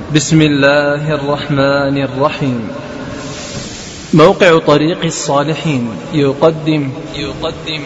بسم الله الرحمن الرحيم موقع طريق الصالحين يقدم يقدم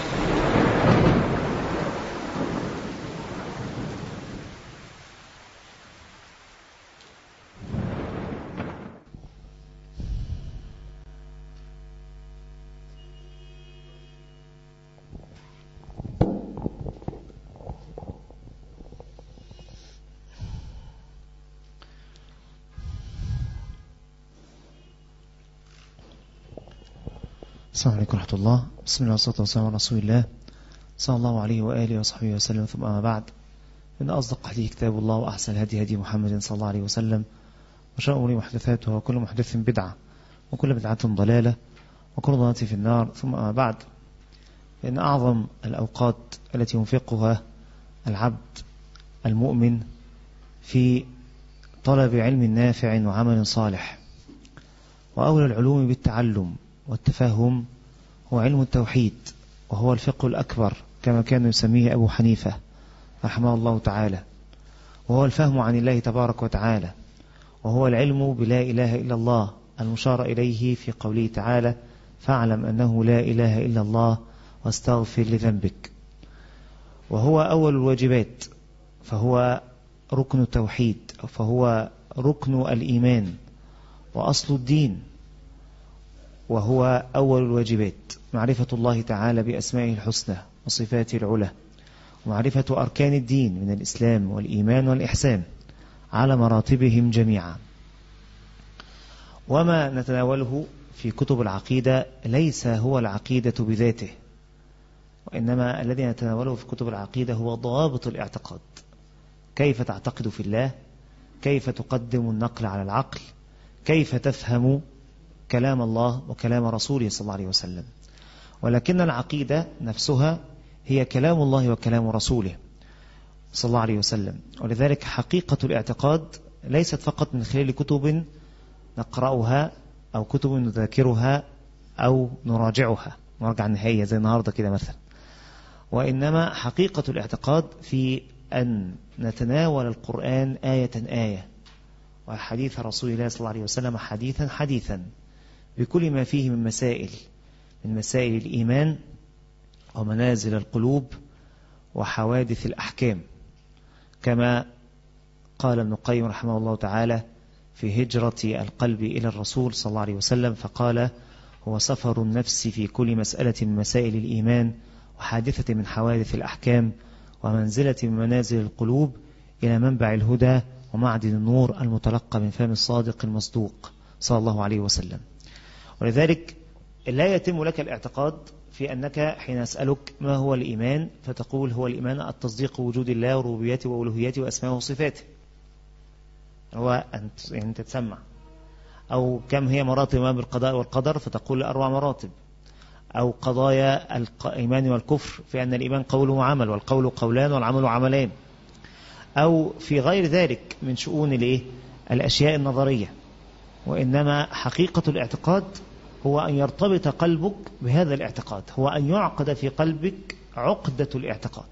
السلام عليكم ورحمة الله بسم الله والصلاة والسلام على رسول الله صلى الله عليه وآله وصحبه وسلم ثم أما بعد إن أصدق حديث كتاب الله وأحسن الهدي هدي محمد صلى الله عليه وسلم وشر أمور محدثاتها وكل محدث بدعة وكل بدعة ضلالة وكل ضلالة في النار ثم أما بعد إن أعظم الأوقات التي ينفقها العبد المؤمن في طلب علم نافع وعمل صالح وأولى العلوم بالتعلم والتفهم هو علم التوحيد وهو الفقه الأكبر كما كان يسميه أبو حنيفة رحمه الله تعالى وهو الفهم عن الله تبارك وتعالى وهو العلم بلا إله إلا الله المشار إليه في قوله تعالى فاعلم أنه لا إله إلا الله واستغفر لذنبك وهو أول الواجبات فهو ركن التوحيد فهو ركن الإيمان وأصل الدين وهو أول الواجبات معرفة الله تعالى بأسمائه الحسنى وصفاته العلى ومعرفة أركان الدين من الإسلام والإيمان والإحسان على مراتبهم جميعا وما نتناوله في كتب العقيدة ليس هو العقيدة بذاته وإنما الذي نتناوله في كتب العقيدة هو ضوابط الاعتقاد كيف تعتقد في الله كيف تقدم النقل على العقل كيف تفهم كلام الله وكلام رسوله صلى الله عليه وسلم ولكن العقيدة نفسها هي كلام الله وكلام رسوله صلى الله عليه وسلم ولذلك حقيقة الاعتقاد ليست فقط من خلال كتب نقرأها أو كتب نذاكرها أو نراجعها نراجع النهاية زي النهاردة كده مثلا وإنما حقيقة الاعتقاد في أن نتناول القرآن آية آية وحديث رسول الله صلى الله عليه وسلم حديثا حديثا بكل ما فيه من مسائل من مسائل الإيمان ومنازل القلوب وحوادث الأحكام كما قال ابن القيم رحمه الله تعالى في هجرة القلب إلى الرسول صلى الله عليه وسلم فقال هو سفر النفس في كل مسألة من مسائل الإيمان وحادثة من حوادث الأحكام ومنزلة من منازل القلوب إلى منبع الهدى ومعدن النور المتلقى من فم الصادق المصدوق صلى الله عليه وسلم ولذلك لا يتم لك الاعتقاد في أنك حين أسألك ما هو الإيمان فتقول هو الإيمان التصديق وجود الله وربوبيته وألوهيته وأسمائه وصفاته هو أنت يعني أنت تسمع أو كم هي مراتب ما بالقضاء والقدر فتقول أربع مراتب أو قضايا الإيمان والكفر في أن الإيمان قول وعمل والقول قولان والعمل عملان أو في غير ذلك من شؤون الإيه؟ الأشياء النظرية وإنما حقيقة الاعتقاد هو أن يرتبط قلبك بهذا الاعتقاد هو أن يعقد في قلبك عقدة الاعتقاد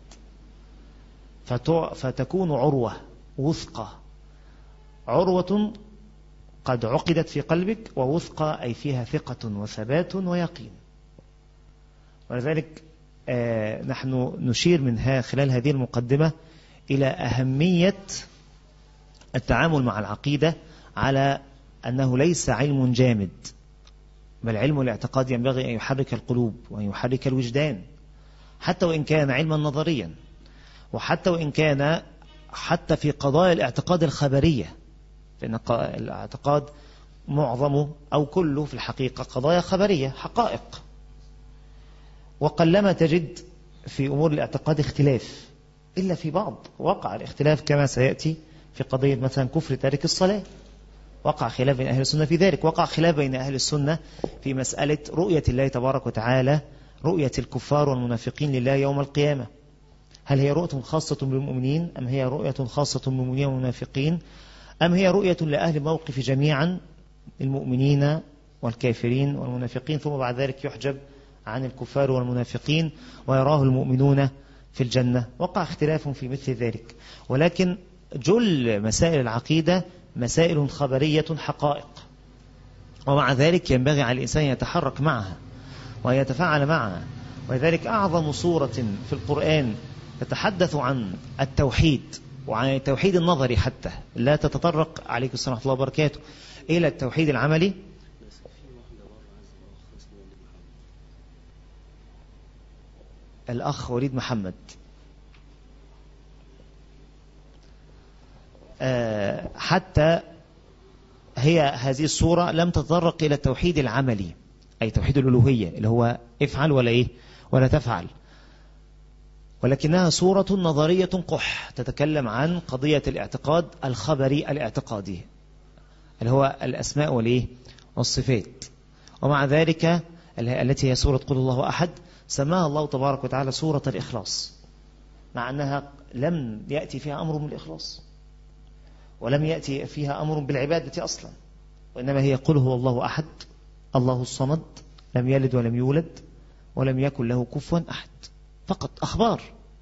فتكون عروة وثقة عروة قد عقدت في قلبك ووثقة أي فيها ثقة وثبات ويقين ولذلك آه نحن نشير منها خلال هذه المقدمة إلى أهمية التعامل مع العقيدة على أنه ليس علم جامد بل علم الاعتقاد ينبغي أن يحرك القلوب وأن يحرك الوجدان حتى وإن كان علما نظريا وحتى وإن كان حتى في قضايا الاعتقاد الخبرية فإن الاعتقاد معظمه أو كله في الحقيقة قضايا خبرية حقائق وقلما تجد في أمور الاعتقاد اختلاف إلا في بعض وقع الاختلاف كما سيأتي في قضية مثلا كفر تارك الصلاة وقع خلاف بين أهل السنة في ذلك وقع خلاف بين أهل السنة في مسألة رؤية الله تبارك وتعالى رؤية الكفار والمنافقين لله يوم القيامة هل هي رؤية خاصة بالمؤمنين أم هي رؤية خاصة بالمؤمنين والمنافقين أم هي رؤية لأهل الموقف جميعا المؤمنين والكافرين والمنافقين ثم بعد ذلك يحجب عن الكفار والمنافقين ويراه المؤمنون في الجنة وقع اختلاف في مثل ذلك ولكن جل مسائل العقيدة مسائل خبرية حقائق ومع ذلك ينبغي على الإنسان يتحرك معها ويتفاعل معها ولذلك أعظم صورة في القرآن تتحدث عن التوحيد وعن التوحيد النظري حتى لا تتطرق عليكم السلام ورحمة الله وبركاته إلى التوحيد العملي الأخ وليد محمد آه، حتى هي هذه الصورة لم تتطرق إلى التوحيد العملي أي توحيد الألوهية اللي هو افعل ولا إيه ولا تفعل ولكنها صورة نظرية قح تتكلم عن قضية الاعتقاد الخبري الاعتقادي اللي هو الأسماء والإيه والصفات ومع ذلك التي هي سورة قل الله أحد سماها الله تبارك وتعالى سورة الإخلاص مع أنها لم يأتي فيها أمر بالإخلاص ولم يأتي فيها أمر بالعبادة أصلا وإنما هي قل هو الله أحد الله الصمد لم يلد ولم يولد ولم يكن له كفوا أحد فقط أخبار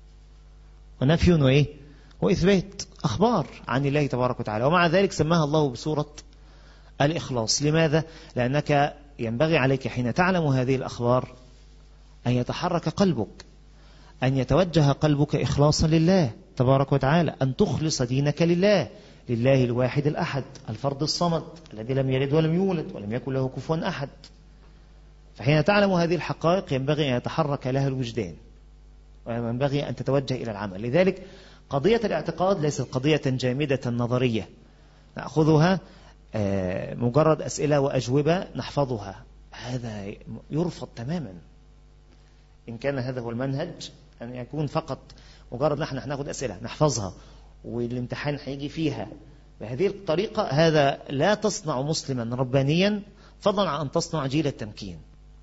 ونفي وإيه وإثبات أخبار عن الله تبارك وتعالى ومع ذلك سماها الله بسورة الإخلاص لماذا؟ لأنك ينبغي عليك حين تعلم هذه الأخبار أن يتحرك قلبك أن يتوجه قلبك إخلاصا لله تبارك وتعالى أن تخلص دينك لله لله الواحد الأحد الفرد الصمد الذي لم يلد ولم يولد ولم يكن له كفوا أحد فحين تعلم هذه الحقائق ينبغي أن يتحرك لها الوجدان وينبغي أن تتوجه إلى العمل لذلك قضية الاعتقاد ليست قضية جامدة نظرية نأخذها آه، مجرد أسئلة وأجوبة نحفظها هذا يرفض تماما إن كان هذا هو المنهج أن يكون فقط مجرد نحن ناخذ أسئلة نحفظها والامتحان هيجي فيها بهذه الطريقة هذا لا تصنع مسلما ربانيا فضلا عن أن تصنع جيل التمكين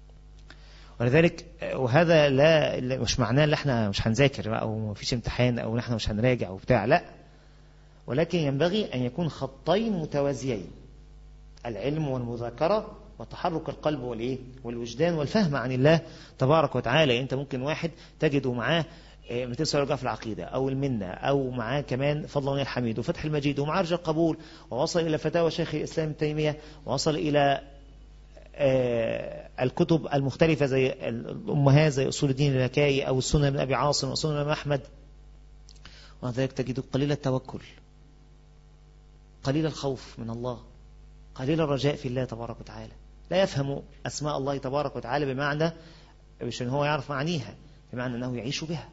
ولذلك وهذا لا مش معناه ان احنا مش هنذاكر او ما فيش امتحان او نحن مش هنراجع وبتاع لا ولكن ينبغي ان يكون خطين متوازيين العلم والمذاكرة وتحرك القلب والايه والوجدان والفهم عن الله تبارك وتعالى انت ممكن واحد تجده معاه 200 سؤال في العقيدة أو المنة أو معاه كمان فضل الله الحميد وفتح المجيد ومعارج القبول ووصل إلى فتاوى شيخ الإسلام تيمية ووصل إلى آه، الكتب المختلفة زي الأمهات زي أصول الدين اللكائي أو السنة من أبي عاصم وسنة الإمام أحمد وذلك تجد قليل التوكل قليل الخوف من الله قليل الرجاء في الله تبارك وتعالى لا يفهم أسماء الله تبارك وتعالى بمعنى مش أن هو يعرف معانيها بمعنى أنه يعيش بها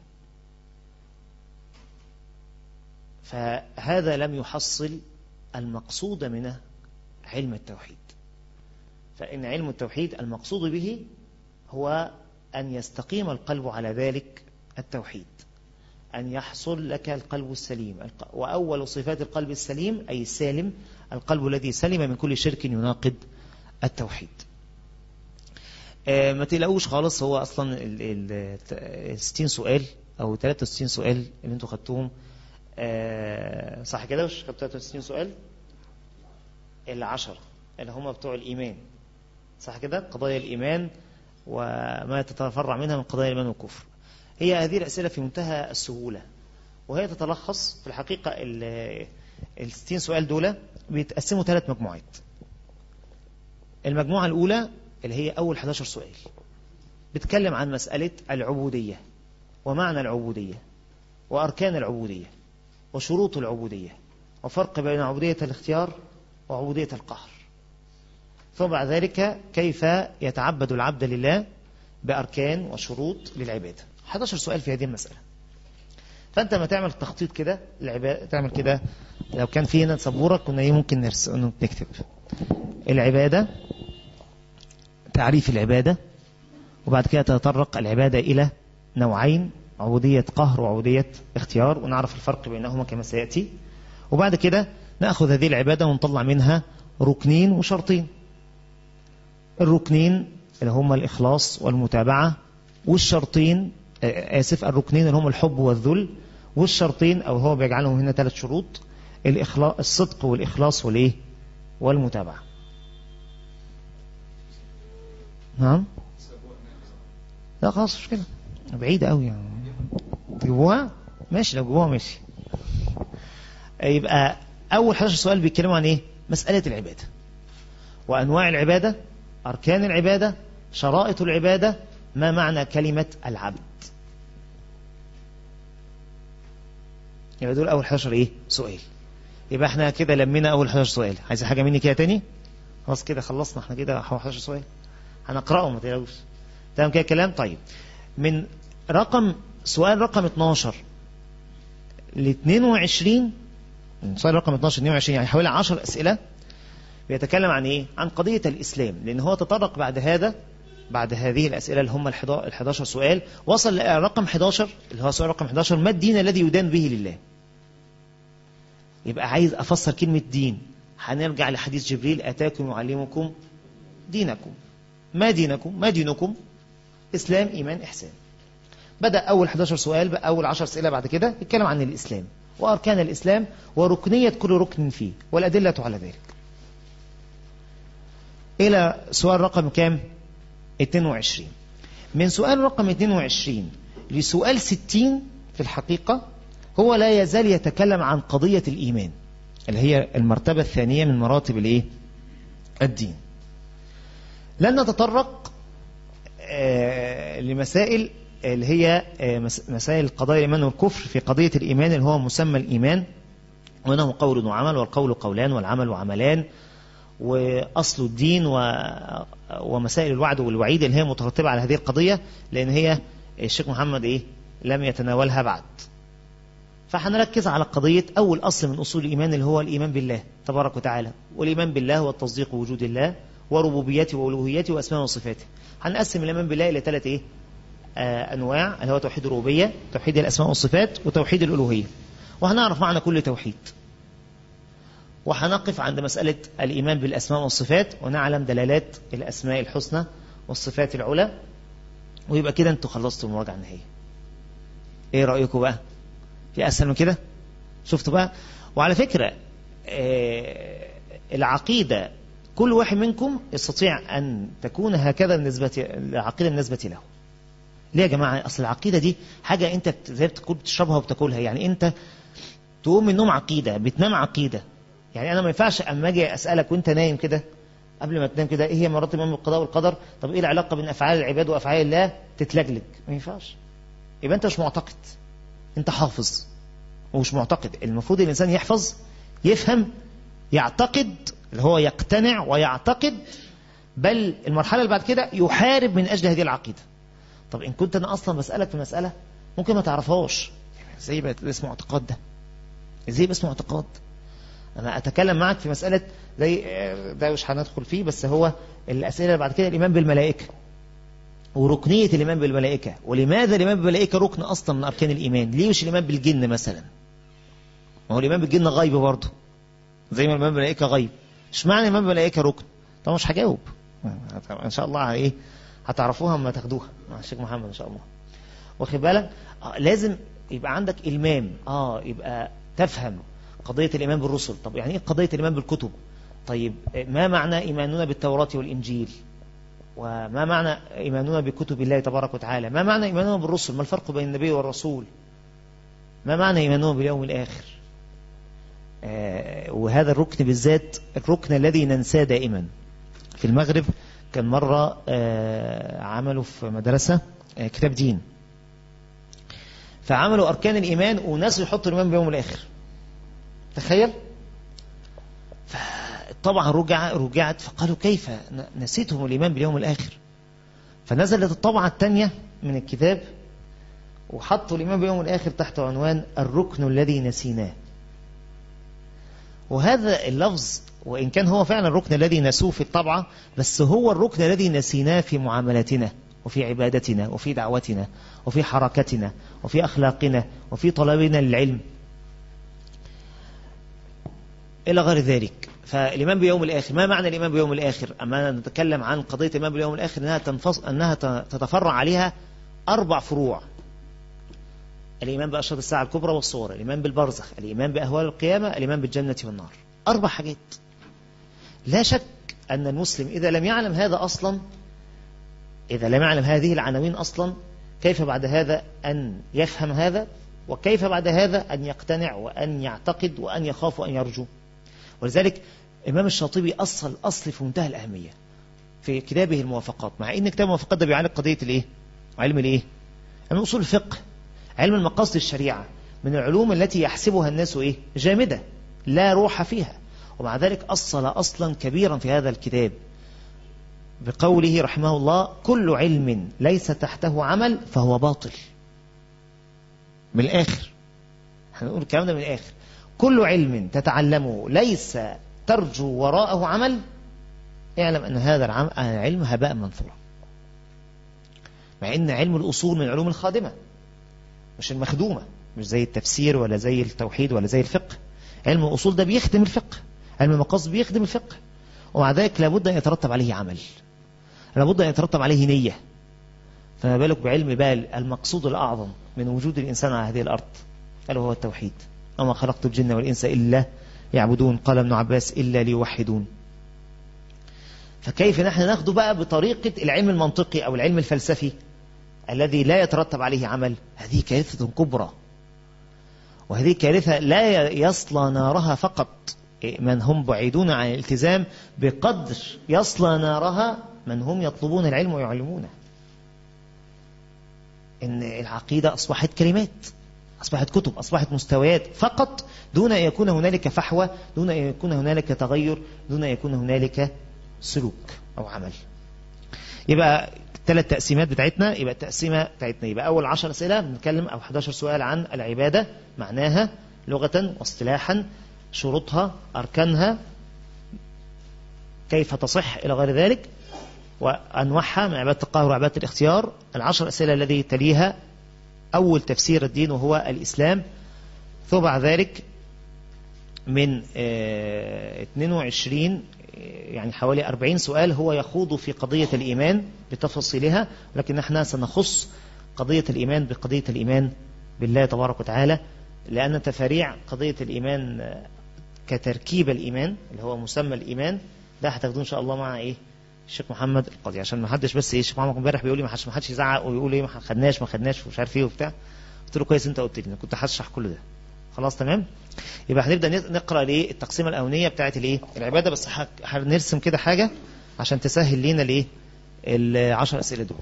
فهذا لم يحصل المقصود منه علم التوحيد فإن علم التوحيد المقصود به هو أن يستقيم القلب على ذلك التوحيد أن يحصل لك القلب السليم وأول صفات القلب السليم أي السالم القلب الذي سلم من كل شرك يناقض التوحيد آه، ما تلاقوش خالص هو أصلا ال 60 سؤال أو 63 سؤال اللي انتوا خدتوهم آه، صح كده مش خدتوا 63 سؤال العشرة اللي هم بتوع الإيمان صح كده قضايا الإيمان وما تتفرع منها من قضايا الإيمان والكفر هي هذه الأسئلة في منتهى السهولة وهي تتلخص في الحقيقة ال 60 سؤال دول بيتقسموا ثلاث مجموعات المجموعة الأولى اللي هي أول 11 سؤال بتكلم عن مسألة العبودية ومعنى العبودية وأركان العبودية وشروط العبودية وفرق بين عبودية الاختيار وعبودية القهر ثم بعد ذلك كيف يتعبد العبد لله بأركان وشروط للعبادة 11 سؤال في هذه المسألة فأنت ما تعمل تخطيط كده العبادة تعمل كده لو كان في هنا سبورة كنا ايه ممكن نكتب العبادة تعريف العبادة وبعد كده تتطرق العبادة إلى نوعين عبودية قهر وعبودية اختيار ونعرف الفرق بينهما كما سيأتي وبعد كده نأخذ هذه العبادة ونطلع منها ركنين وشرطين الركنين اللي هما الإخلاص والمتابعة والشرطين آه، آسف الركنين اللي هما الحب والذل والشرطين أو هو بيجعلهم هنا ثلاث شروط الإخلاص الصدق والإخلاص والإيه والمتابعة نعم لا خلاص مش كده بعيدة قوي يعني تجيبوها ماشي لو جبوها ماشي يبقى أول 11 سؤال بيتكلموا عن إيه مسألة العبادة وأنواع العبادة أركان العبادة شرائط العبادة ما معنى كلمة العبد يبقى دول أول 11 إيه سؤال يبقى احنا كده لمينا أول 11 سؤال عايز حاجة مني كده تاني خلاص كده خلصنا احنا كده 11 سؤال هنقرأهم ما تقلقوش تمام كده كلام طيب من رقم سؤال رقم 12 ل 22 سؤال رقم 12 22 يعني حوالي 10 أسئلة بيتكلم عن ايه عن قضية الإسلام لأن هو تطرق بعد هذا بعد هذه الأسئلة اللي هم ال 11 سؤال وصل لرقم 11 اللي هو سؤال رقم 11 ما الدين الذي يدان به لله يبقى عايز أفسر كلمة دين هنرجع لحديث جبريل أتاكم يعلمكم دينكم ما دينكم ما دينكم إسلام إيمان إحسان بدأ أول 11 سؤال بقى أول 10 أسئلة بعد كده يتكلم عن الإسلام وأركان الإسلام وركنية كل ركن فيه والأدلة على ذلك إلى سؤال رقم كام 22 من سؤال رقم 22 لسؤال 60 في الحقيقة هو لا يزال يتكلم عن قضية الإيمان اللي هي المرتبة الثانية من مراتب الإيه؟ الدين لن نتطرق آه لمسائل اللي هي آه مسائل قضايا الإيمان والكفر في قضية الإيمان اللي هو مسمى الإيمان وأنه قول وعمل والقول قولان والعمل وعملان وأصل الدين و... ومسائل الوعد والوعيد اللي هي مترتبة على هذه القضية لأن هي الشيخ محمد إيه لم يتناولها بعد فحنركز على قضية أول أصل من أصول الإيمان اللي هو الإيمان بالله تبارك وتعالى والإيمان بالله هو التصديق بوجود الله وربوبيته وألوهيته وأسماء وصفاته هنقسم الإيمان بالله إلى ثلاث إيه آه أنواع اللي هو توحيد الربوبية توحيد الأسماء والصفات وتوحيد الألوهية وهنعرف معنى كل توحيد وهنقف عند مسألة الإيمان بالأسماء والصفات ونعلم دلالات الأسماء الحسنى والصفات العلى ويبقى كده انتوا خلصتوا المراجعة النهائية ايه رأيكم بقى في أسهل من كده شفتوا بقى وعلى فكرة آه العقيدة كل واحد منكم يستطيع أن تكون هكذا بالنسبة العقيدة بالنسبة له ليه يا جماعة أصل العقيدة دي حاجة أنت زي بتقول بتشربها وبتاكلها يعني أنت تقوم من النوم عقيدة بتنام عقيدة يعني أنا ما ينفعش أما أجي أسألك وأنت نايم كده قبل ما تنام كده إيه هي مراتب من القضاء والقدر طب إيه العلاقة بين أفعال العباد وأفعال الله تتلجلج ما ينفعش يبقى أنت مش معتقد أنت حافظ ومش معتقد المفروض الإنسان يحفظ يفهم يعتقد اللي هو يقتنع ويعتقد بل المرحلة اللي بعد كده يحارب من أجل هذه العقيدة طب إن كنت أنا أصلا بسألك في مسألة ممكن ما تعرفهاش ازاي بقى اسمه اعتقاد ده ازاي اسمه اعتقاد أنا أتكلم معك في مسألة زي ده مش هندخل فيه بس هو الأسئلة اللي بعد كده الإيمان بالملائكة وركنية الإيمان بالملائكة ولماذا الإيمان بالملائكة ركن أصلا من أركان الإيمان ليه مش الإيمان بالجن مثلا ما هو الإيمان بالجن غيب برضه زي ما الإيمان بالملائكة غيب مش معنى الإيمان بالملائكة ركن طبعا مش هجاوب إن شاء الله إيه هتعرفوها اما تاخدوها مع الشيخ محمد إن شاء الله واخد بالك آه لازم يبقى عندك إلمام آه يبقى تفهم قضية الإيمان بالرسل طب يعني إيه قضية الإيمان بالكتب طيب ما معنى إيماننا بالتوراة والإنجيل وما معنى إيماننا بكتب الله تبارك وتعالى ما معنى إيماننا بالرسل ما الفرق بين النبي والرسول ما معنى إيماننا باليوم الآخر آه وهذا الركن بالذات الركن الذي ننساه دائما في المغرب كان مرة آه عملوا في مدرسة آه كتاب دين فعملوا أركان الإيمان وناس يحطوا الإيمان باليوم الآخر تخيل طبعا رجع رجعت فقالوا كيف نسيتهم الإيمان باليوم الآخر فنزلت الطبعة الثانية من الكتاب وحطوا الإيمان باليوم الآخر تحت عنوان الركن الذي نسيناه وهذا اللفظ وإن كان هو فعلا الركن الذي نسوه في الطبعة بس هو الركن الذي نسيناه في معاملتنا وفي عبادتنا وفي دعوتنا وفي حركتنا وفي أخلاقنا وفي طلبنا للعلم إلى غير ذلك فالإيمان بيوم الآخر ما معنى الإيمان بيوم الآخر أما نتكلم عن قضية الإيمان بيوم الآخر أنها, تنفص... أنها تتفرع عليها أربع فروع الإيمان بأشرط الساعة الكبرى والصورة الإيمان بالبرزخ الإيمان بأهوال القيامة الإيمان بالجنة والنار أربع حاجات لا شك أن المسلم إذا لم يعلم هذا أصلا إذا لم يعلم هذه العناوين أصلا كيف بعد هذا أن يفهم هذا وكيف بعد هذا أن يقتنع وأن يعتقد وأن يخاف وأن يرجو ولذلك إمام الشاطبي أصل أصل في منتهى الأهمية في كتابه الموافقات مع إن كتاب الموافقات ده بيعالج قضية الإيه؟ علم الإيه؟ علم أصول الفقه علم المقاصد الشريعة من العلوم التي يحسبها الناس إيه؟ جامدة لا روح فيها ومع ذلك أصل أصلا كبيرا في هذا الكتاب بقوله رحمه الله كل علم ليس تحته عمل فهو باطل من الآخر هنقول الكلام ده من الآخر كل علم تتعلمه ليس ترجو وراءه عمل اعلم أن هذا العلم هباء منثورا مع أن علم الأصول من العلوم الخادمة مش المخدومة مش زي التفسير ولا زي التوحيد ولا زي الفقه علم الأصول ده بيخدم الفقه علم المقاصد بيخدم الفقه ومع ذلك لابد أن يترتب عليه عمل لابد أن يترتب عليه نية فما بالك بعلم بال المقصود الأعظم من وجود الإنسان على هذه الأرض ألا هو التوحيد وما خلقت الجن والإنس إلا يعبدون قال ابن عباس إلا ليوحدون فكيف نحن ناخده بقى بطريقة العلم المنطقي أو العلم الفلسفي الذي لا يترتب عليه عمل هذه كارثة كبرى وهذه كارثة لا يصلى نارها فقط من هم بعيدون عن الالتزام بقدر يصلى نارها من هم يطلبون العلم ويعلمونه إن العقيدة أصبحت كلمات أصبحت كتب أصبحت مستويات فقط دون أن يكون هنالك فحوى دون أن يكون هنالك تغير دون أن يكون هنالك سلوك أو عمل يبقى الثلاث تقسيمات بتاعتنا يبقى التقسيمة بتاعتنا يبقى أول عشر أسئلة بنتكلم أو 11 سؤال عن العبادة معناها لغة واصطلاحا شروطها أركانها كيف تصح إلى غير ذلك وأنواعها من عبادة القهر وعبادة الاختيار العشر أسئلة الذي تليها أول تفسير الدين وهو الإسلام ثم بعد ذلك من 22 يعني حوالي 40 سؤال هو يخوض في قضية الإيمان بتفاصيلها ولكن نحن سنخص قضية الإيمان بقضية الإيمان بالله تبارك وتعالى لأن تفاريع قضية الإيمان كتركيب الإيمان اللي هو مسمى الإيمان ده هتاخدوه إن شاء الله مع إيه الشيخ محمد القاضي عشان ما حدش بس ايه الشيخ محمد امبارح بيقول لي ما حدش ما حدش يزعق ويقول ايه ما خدناش ما خدناش ومش عارف ايه وبتاع قلت له كويس انت قلت لي كنت هشرح كل ده خلاص تمام يبقى هنبدا نقرا الايه التقسيمه الاولانيه بتاعه الايه العباده بس هنرسم كده حاجه عشان تسهل لينا الايه ال 10 اسئله دول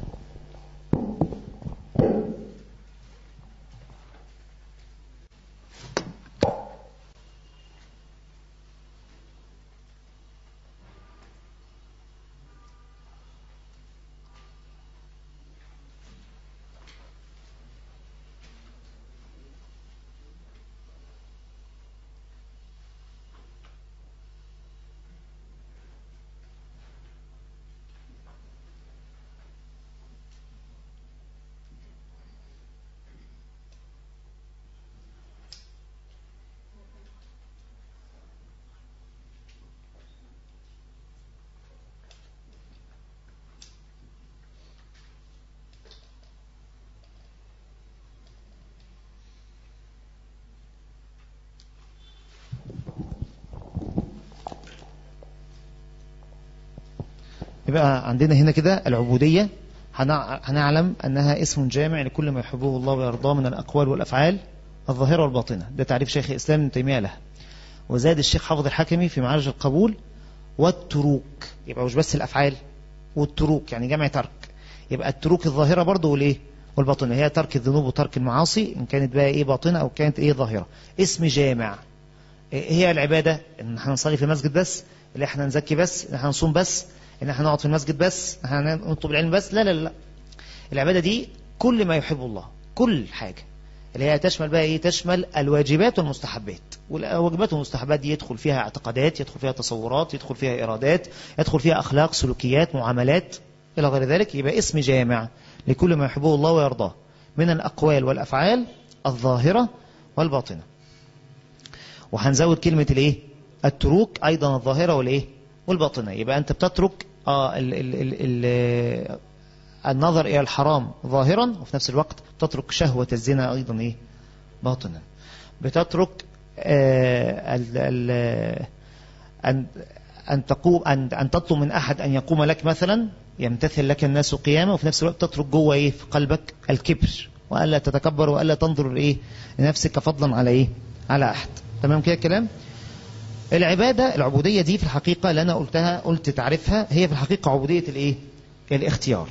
يبقى عندنا هنا كده العبودية هنعلم أنها اسم جامع لكل ما يحبه الله ويرضاه من الأقوال والأفعال الظاهرة والباطنة ده تعريف شيخ الإسلام ابن تيمية لها وزاد الشيخ حافظ الحكمي في معارج القبول والتروك يبقى مش بس الأفعال والتروك يعني جمع ترك يبقى التروك الظاهرة برضه والإيه والباطنة هي ترك الذنوب وترك المعاصي إن كانت بقى إيه باطنة أو كانت إيه ظاهرة اسم جامع هي العبادة إن احنا نصلي في المسجد بس اللي احنا نزكي بس ان احنا نصوم بس ان احنا نقعد في المسجد بس احنا نطلب العلم بس لا لا لا العبادة دي كل ما يحب الله كل حاجة اللي هي تشمل بقى ايه تشمل الواجبات والمستحبات والواجبات والمستحبات دي يدخل فيها اعتقادات يدخل فيها تصورات يدخل فيها ارادات يدخل فيها اخلاق سلوكيات معاملات الى غير ذلك يبقى اسم جامع لكل ما يحبه الله ويرضاه من الاقوال والافعال الظاهرة والباطنة وهنزود كلمة الايه التروك ايضا الظاهرة والايه والباطنة يبقى انت بتترك آه ال ال ال ال النظر إلى الحرام ظاهرا وفي نفس الوقت تترك شهوة الزنا أيضا إيه باطنا بتترك آه ال ال أن أن تقوم أن أن تطلب من أحد أن يقوم لك مثلا يمتثل لك الناس قيامة وفي نفس الوقت تترك جوه إيه في قلبك الكبر وألا تتكبر وألا تنظر إيه لنفسك فضلا على إيه على أحد تمام كده الكلام العبادة العبودية دي في الحقيقة اللي أنا قلتها قلت تعرفها هي في الحقيقة عبودية الإيه الاختيار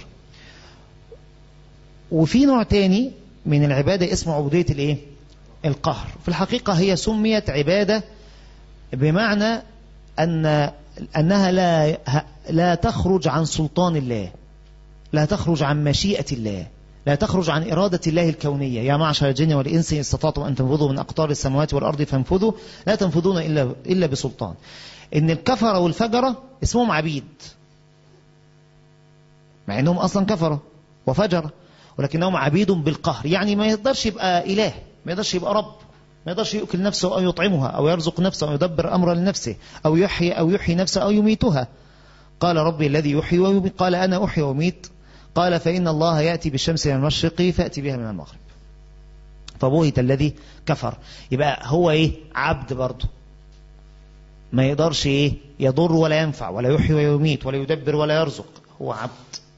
وفي نوع تاني من العبادة اسمه عبودية الإيه القهر في الحقيقة هي سميت عبادة بمعنى أن أنها لا لا تخرج عن سلطان الله لا تخرج عن مشيئة الله لا تخرج عن إرادة الله الكونية يا معشر الجن والإنس إن استطعتم أن تنفذوا من أقطار السماوات والأرض فانفذوا لا تنفذون إلا, إلا بسلطان إن الكفرة والفجرة اسمهم عبيد مع أنهم أصلا كفرة وفجرة ولكنهم عبيد بالقهر يعني ما يقدرش يبقى إله ما يقدرش يبقى رب ما يقدرش يؤكل نفسه أو يطعمها أو يرزق نفسه أو يدبر أمر لنفسه أو يحيي أو يحيي نفسه أو يميتها قال ربي الذي يحيي ويميت قال أنا أحيي وأميت قال فإن الله يأتي بالشمس من المشرق فأتي بها من المغرب فبهت الذي كفر يبقى هو إيه عبد برضه ما يقدرش إيه يضر ولا ينفع ولا يحيي ويميت ولا يدبر ولا يرزق هو عبد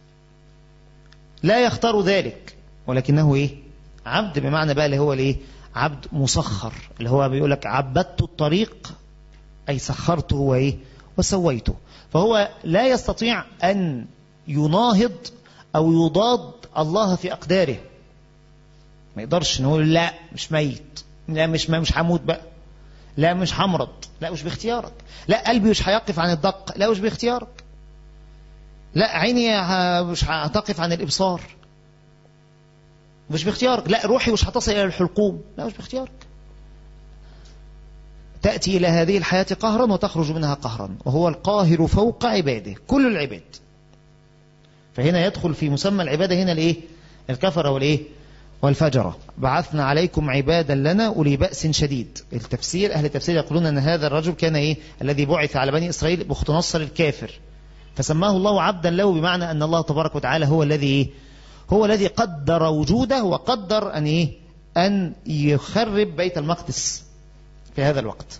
لا يختار ذلك ولكنه إيه عبد بمعنى بقى اللي هو الإيه عبد مسخر اللي هو بيقول لك عبدت الطريق أي سخرته وإيه وسويته فهو لا يستطيع أن يناهض أو يضاد الله في أقداره ما يقدرش نقول لا مش ميت لا مش مش هموت بقى لا مش همرض لا مش باختيارك لا قلبي مش هيقف عن الدق لا مش باختيارك لا عيني مش هتقف عن الإبصار مش باختيارك لا روحي مش هتصل إلى الحلقوم لا مش باختيارك تأتي إلى هذه الحياة قهرا وتخرج منها قهرا وهو القاهر فوق عباده كل العباد فهنا يدخل في مسمى العبادة هنا الايه الكفرة والايه والفجرة بعثنا عليكم عبادا لنا أولي بأس شديد التفسير أهل التفسير يقولون أن هذا الرجل كان إيه الذي بعث على بني إسرائيل بخت نصر الكافر فسماه الله عبدا له بمعنى أن الله تبارك وتعالى هو الذي إيه هو الذي قدر وجوده وقدر أن إيه أن يخرب بيت المقدس في هذا الوقت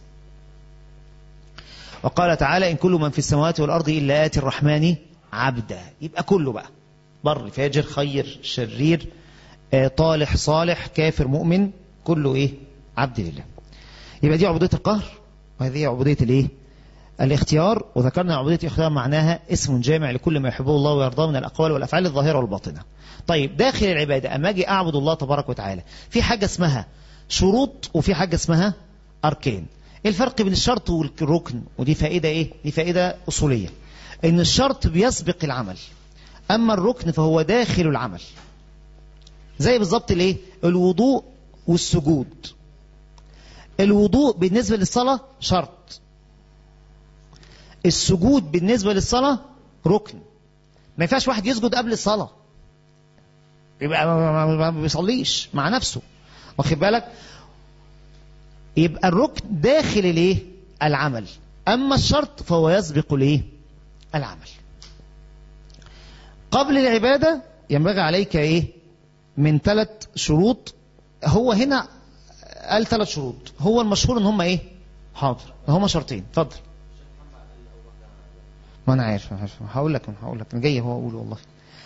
وقال تعالى إن كل من في السماوات والأرض إلا آتي الرحمن عبدا يبقى كله بقى بر فاجر خير شرير آه طالح صالح كافر مؤمن كله ايه عبد لله يبقى دي عبودية القهر وهذه عبودية الايه الاختيار وذكرنا عبودية الاختيار معناها اسم جامع لكل ما يحبه الله ويرضاه من الأقوال والأفعال الظاهرة والباطنة طيب داخل العبادة أما أجي أعبد الله تبارك وتعالى في حاجة اسمها شروط وفي حاجة اسمها أركان الفرق بين الشرط والركن ودي فائدة ايه دي فائدة أصولية ان الشرط بيسبق العمل اما الركن فهو داخل العمل زي بالظبط الايه الوضوء والسجود الوضوء بالنسبة للصلاة شرط السجود بالنسبة للصلاة ركن ما ينفعش واحد يسجد قبل الصلاة يبقى ما بيصليش مع نفسه واخد بالك يبقى الركن داخل الايه العمل اما الشرط فهو يسبق الايه العمل قبل العبادة ينبغي عليك ايه من ثلاث شروط هو هنا قال ثلاث شروط هو المشهور ان هم ايه حاضر هم شرطين اتفضل ما انا عارف هقول لك هقول لك جاي هو اقول والله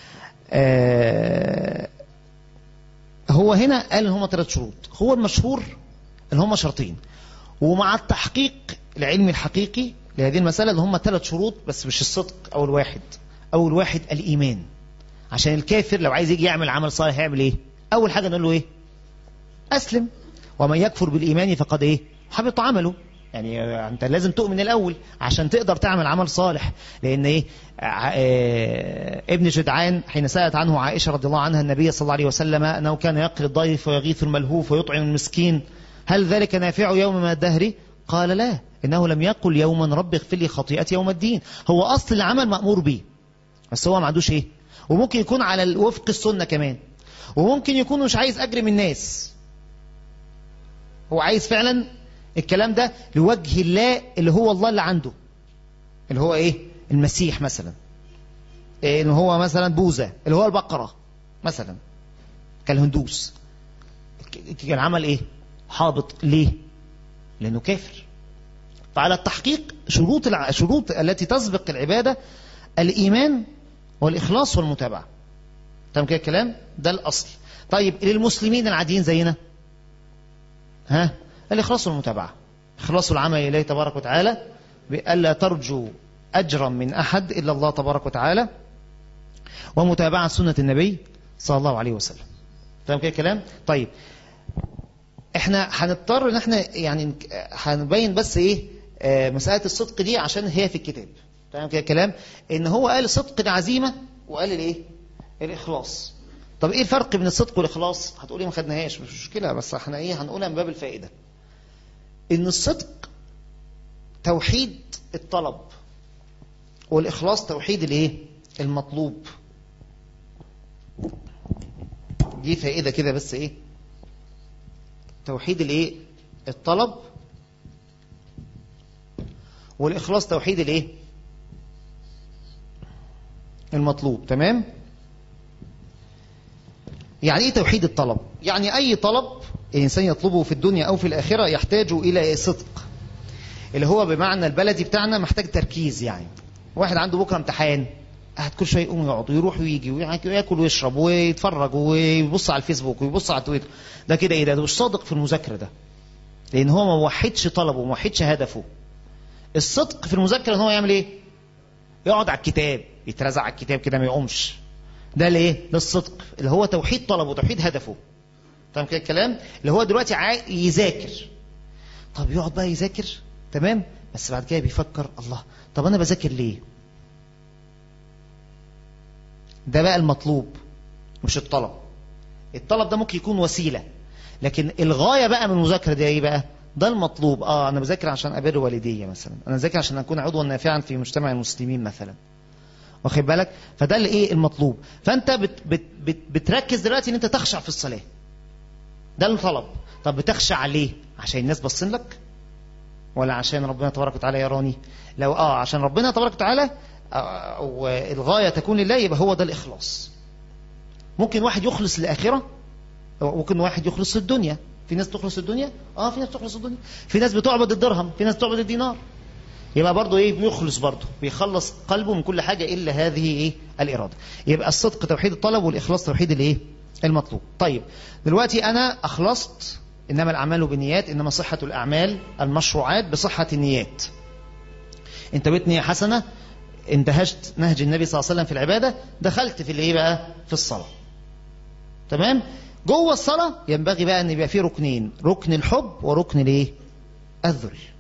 آه هو هنا قال ان هم ثلاث شروط هو المشهور ان هم شرطين ومع التحقيق العلمي الحقيقي لهذه المسألة ان هم ثلاث شروط بس مش الصدق أول واحد أول واحد الإيمان عشان الكافر لو عايز يجي يعمل عمل صالح يعمل إيه أول حاجة نقول له إيه أسلم ومن يكفر بالإيمان فقد إيه حبط عمله يعني أنت لازم تؤمن الأول عشان تقدر تعمل عمل صالح لأن إيه اه ابن جدعان حين سألت عنه عائشة رضي الله عنها النبي صلى الله عليه وسلم أنه كان يقري الضيف ويغيث الملهوف ويطعم المسكين هل ذلك نافع يوم ما الدهر قال لا إنه لم يقل يوما رب اغفر لي خطيئتي يوم الدين هو أصل العمل مأمور به بس هو ما عندوش إيه وممكن يكون على وفق السنة كمان وممكن يكون مش عايز أجر من الناس هو عايز فعلا الكلام ده لوجه الله اللي هو الله اللي عنده اللي هو إيه المسيح مثلا إيه اللي هو مثلا بوذا اللي هو البقرة مثلا كالهندوس كان عمل إيه حابط ليه لأنه كافر فعلى التحقيق شروط الع... شروط التي تسبق العبادة الإيمان والإخلاص والمتابعة تمام كده الكلام ده الأصل طيب للمسلمين العاديين زينا ها الإخلاص والمتابعة إخلاص العمل إليه تبارك وتعالى بألا ترجو أجرا من أحد إلا الله تبارك وتعالى ومتابعة سنة النبي صلى الله عليه وسلم فاهم كده الكلام طيب احنا هنضطر ان احنا يعني هنبين بس ايه آه مسألة الصدق دي عشان هي في الكتاب تمام كده الكلام ان هو قال صدق العزيمة وقال الايه الاخلاص طب ايه الفرق بين الصدق والاخلاص هتقولي ما خدناهاش مش مشكلة بس احنا ايه هنقولها من باب الفائدة ان الصدق توحيد الطلب والاخلاص توحيد الايه المطلوب دي فائدة كده بس ايه توحيد الايه الطلب والاخلاص توحيد الايه المطلوب تمام يعني ايه توحيد الطلب يعني اي طلب الانسان يطلبه في الدنيا او في الاخره يحتاج الى صدق اللي هو بمعنى البلدي بتاعنا محتاج تركيز يعني واحد عنده بكره امتحان قاعد كل شويه يقوم يقعد ويروح ويجي وياكل ويشرب ويتفرج ويبص على الفيسبوك ويبص على تويتر ده كده ايه ده, ده مش صادق في المذاكره ده لان هو ما وحدش طلبه وما وحدش هدفه الصدق في المذاكره ان هو يعمل ايه يقعد على الكتاب يترزع على الكتاب كده ما يقومش ده ليه ده الصدق اللي هو توحيد طلبه وتوحيد هدفه فاهم كده الكلام اللي هو دلوقتي عاي... يذاكر طب يقعد بقى يذاكر تمام بس بعد كده بيفكر الله طب انا بذاكر ليه ده بقى المطلوب مش الطلب الطلب ده ممكن يكون وسيلة لكن الغاية بقى من المذاكرة دي ايه بقى ده المطلوب اه انا بذاكر عشان ابر والدي مثلا انا بذاكر عشان اكون عضوا نافعا في مجتمع المسلمين مثلا واخد بالك فده اللي ايه المطلوب فانت بت بت بت بتركز دلوقتي ان انت تخشع في الصلاة ده الطلب طب بتخشع ليه عشان الناس باصين لك ولا عشان ربنا تبارك وتعالى يراني لو اه عشان ربنا تبارك وتعالى والغاية تكون لله يبقى هو ده الإخلاص ممكن واحد يخلص للآخرة ممكن واحد يخلص للدنيا في ناس تخلص الدنيا اه في ناس تخلص الدنيا في ناس بتعبد الدرهم في ناس بتعبد الدينار يبقى برضه ايه بيخلص برضه بيخلص قلبه من كل حاجة إلا هذه ايه الإرادة يبقى الصدق توحيد الطلب والإخلاص توحيد الايه المطلوب طيب دلوقتي أنا أخلصت إنما الأعمال بالنيات إنما صحة الأعمال المشروعات بصحة النيات انت بيت نية حسنة انتهجت نهج النبي صلى الله عليه وسلم في العبادة دخلت في الايه بقى في الصلاة تمام جوه الصلاة ينبغي بقى ان يبقى فيه ركنين ركن الحب وركن الايه الذل